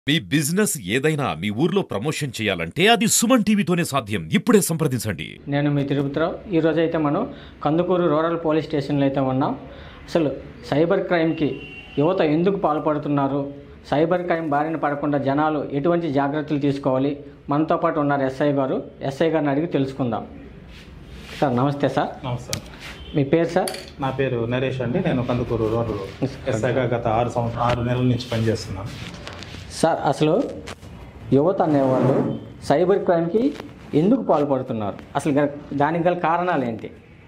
మీ business ఏదైనా మీ ఊర్లో promotion చేయాలంటే అది సుమన్ టీవీతోనే సాధ్యం ఇప్పుడే సంప్రదించండి నేను మీ తిరుపతిరావు ఈరోజు అయితే మనం కందుకూరు రూరల్ పోలీస్ స్టేషన్లో అయితే ఉన్నాం అసలు సైబర్ క్రైమ్కి యువత ఎందుకు పాల్పడుతున్నారు సైబర్ క్రైమ్ బారిన పడకుండా జనాలు ఎటువంటి జాగ్రత్తలు తీసుకోవాలి మనతో పాటు ఉన్నారు ఎస్ఐ గారు ఎస్ఐ గారిని అడిగి తెలుసుకుందాం సార్ నమస్తే సార్ నమస్తే మీ పేరు సార్ నా పేరు నరేష్ అండి నేను కందుకూరు రూరల్ ఎస్ఐగా గత ఆరు సంవత్సరం ఆరు నెలల నుంచి పనిచేస్తున్నాను సార్ అసలు యువత అనేవాళ్ళు సైబర్ క్రైమ్కి ఎందుకు పాల్పడుతున్నారు అసలు గల- దానికి గల కారణాలు ఏంటి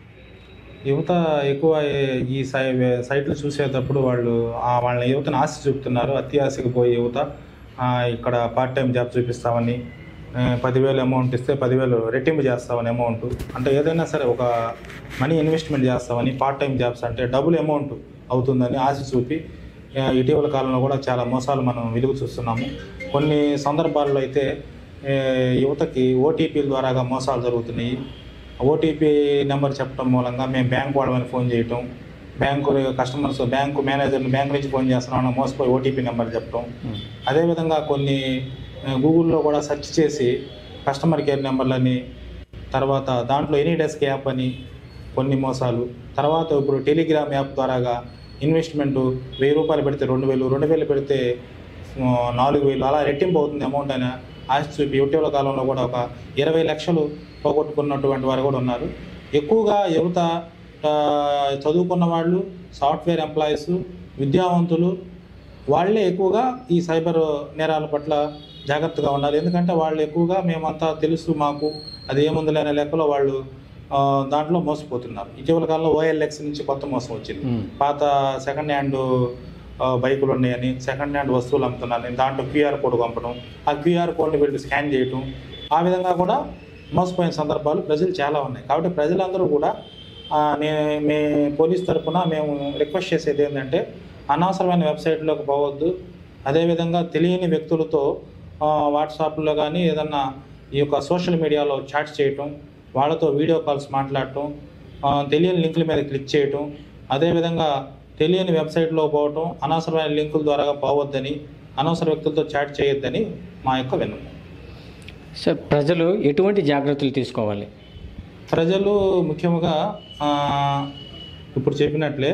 యువత ఎక్కువ ఏ- ఈ సై సైట్లు చూసేటప్పుడు వాళ్ళు ఆ వాళ్ళ యువతను ఆశ చూపుతున్నారు అతి ఆశకు పోయే యువత ఆ, ఇక్కడ పార్ట్ టైం జాబ్ చూపిస్తామని ఆ, పదివేలు అమౌంట్ ఇస్తే పదివేలు రెట్టింపు చేస్తామని అమౌంట్ అంటే ఏదైనా సరే ఒక మనీ ఇన్వెస్ట్మెంట్ చేస్తామని పార్ట్ టైం జాబ్స్ అంటే డబుల్ అమౌంట్ అవుతుందని ఆశ చూపి ఆ, ఇటీవల కాలంలో కూడా చాలా మోసాలు మనం వెలుగు చూస్తున్నాము కొన్ని సందర్భాల్లో అయితే ఏ, యువతకి ఓటీపీల ద్వారాగా మోసాలు జరుగుతున్నాయి ఓటీపీ నెంబర్ చెప్పడం మూలంగా మేము బ్యాంక్ వాళ్ళని ఫోన్ చేయటం బ్యాంకు కస్టమర్స్ బ్యాంకు మేనేజర్ని బ్యాంక్ నుంచి ఫోన్ చేస్తున్నాం మోసపోయి ఓటీపీ నెంబర్ చెప్పడం అదేవిధంగా కొన్ని ఆ, గూగుల్లో కూడా సెర్చ్ చేసి కస్టమర్ కేర్ నెంబర్లని తర్వాత దాంట్లో ఎనీ డెస్క్ యాప్ అని కొన్ని మోసాలు తర్వాత ఇప్పుడు టెలిగ్రామ్ యాప్ ద్వారాగా ఇన్వెస్ట్మెంట్ వెయ్యి రూపాయలు పెడితే రెండు వేలు రెండు వేలు పెడితే ఆ, నాలుగు వేలు అలా రెట్టింపు అవుతుంది అమౌంట్ అని ఆశ చూపి ఇటీవల కాలంలో కూడా ఒక ఇరవై లక్షలు పోగొట్టుకున్నటువంటి వారు కూడా ఉన్నారు ఎక్కువగా యువత ఆ, చదువుకున్న వాళ్ళు సాఫ్ట్వేర్ ఎంప్లాయీస్ విద్యావంతులు వాళ్ళే ఎక్కువగా ఈ సైబర్ నేరాల పట్ల జాగ్రత్తగా ఉండాలి ఎందుకంటే వాళ్ళు ఎక్కువగా మేమంతా తెలుసు మాకు అది ఏముంది లేని లెక్కలో వాళ్ళు ఆ, దాంట్లో మోసపోతున్నారు ఇటీవల కాలంలో ఓఎల్ఎక్స్ నుంచి కొత్త మోసం వచ్చింది మ్మ్. పాత సెకండ్ హ్యాండ్ ఆ, బైకులు ఉన్నాయని సెకండ్ హ్యాండ్ వస్తువులు అమ్ముతున్నారని దాంట్లో క్యూఆర్ కోడ్ పంపడం ఆ క్యూఆర్ కోడ్ని వీళ్ళు స్కాన్ చేయటం ఆ విధంగా కూడా మోసపోయిన సందర్భాలు ప్రజలు చాలా ఉన్నాయి కాబట్టి ప్రజలందరూ కూడా ఆ, నే మే పోలీస్ తరఫున మేము రిక్వెస్ట్ చేసేది ఏంటంటే అనవసరమైన వెబ్సైట్లోకి పోవద్దు అదేవిధంగా తెలియని వ్యక్తులతో ఆ, వాట్సాప్లో కానీ ఏదన్నా ఈ యొక్క సోషల్ మీడియాలో చాట్స్ చేయటం వాళ్ళతో వీడియో కాల్స్ మాట్లాడటం ఆ, తెలియని లింకుల మీద క్లిక్ చేయటం అదేవిధంగా తెలియని వెబ్సైట్లో పోవటం అనవసరమైన లింకుల ద్వారా పోవద్దని అనవసర వ్యక్తులతో చాట్ చేయొద్దని మా యొక్క విన్నపం సార్ ప్రజలు ఎటువంటి జాగ్రత్తలు తీసుకోవాలి ప్రజలు ముఖ్యంగా ఆ, ఇప్పుడు చెప్పినట్లే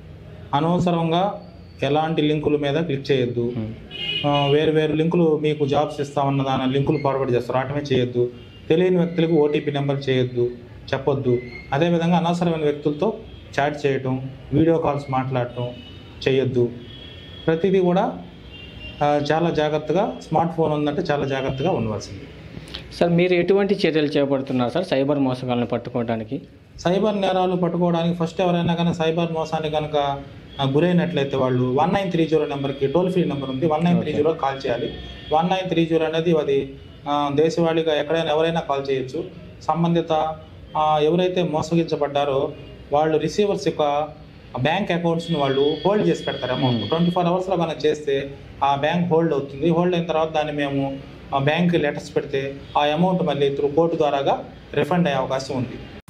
అనవసరంగా ఎలాంటి లింకుల మీద క్లిక్ చేయొద్దు ఆ, వేరు వేరు లింకులు మీకు జాబ్స్ ఇస్తామన్న దాని లింకులు ఫార్వర్డ్ చేస్తారు వాటమే చేయొద్దు తెలియని వ్యక్తులకు ఓటీపీ నెంబర్ చేయొద్దు చెప్పొద్దు అదేవిధంగా అనవసరమైన వ్యక్తులతో చాట్ చేయటం వీడియో కాల్స్ మాట్లాడటం చేయొద్దు ప్రతిదీ కూడా ఆ, చాలా జాగ్రత్తగా స్మార్ట్ ఫోన్ ఉందంటే చాలా జాగ్రత్తగా ఉండవలసింది సార్ మీరు ఎటువంటి చర్యలు చేపడుతున్నారు సార్ సైబర్ మోసగాలను పట్టుకోవడానికి సైబర్ నేరాలు పట్టుకోవడానికి ఫస్ట్ ఎవరైనా కానీ సైబర్ మోసానికి కనుక ఆ, గురైనట్లయితే వాళ్ళు వన్ నైన్ త్రీ జీరో నెంబర్కి టోల్ ఫ్రీ నెంబర్ ఉంది one nine three zero call చేయాలి వన్ నైన్ త్రీ జీరో అనేది అది ఆ, దేశవాళీగా ఎక్కడైనా ఎవరైనా కాల్ చేయొచ్చు సంబంధిత ఆ, ఎవరైతే మోసగించబడ్డారో వాళ్ళు రిసీవర్స్ యొక్క బ్యాంక్ అకౌంట్స్ని వాళ్ళు హోల్డ్ చేసి పెడతారు అమౌంట్ ట్వంటీ ఫోర్ అవర్స్లో కనుక చేస్తే ఆ బ్యాంక్ హోల్డ్ అవుతుంది హోల్డ్ అయిన తర్వాత దాన్ని మేము ఆ బ్యాంక్ లెటర్స్ పెడితే ఆ అమౌంట్ మళ్ళీ త్రూ కోర్టు ద్వారాగా రిఫండ్ అయ్యే అవకాశం ఉంది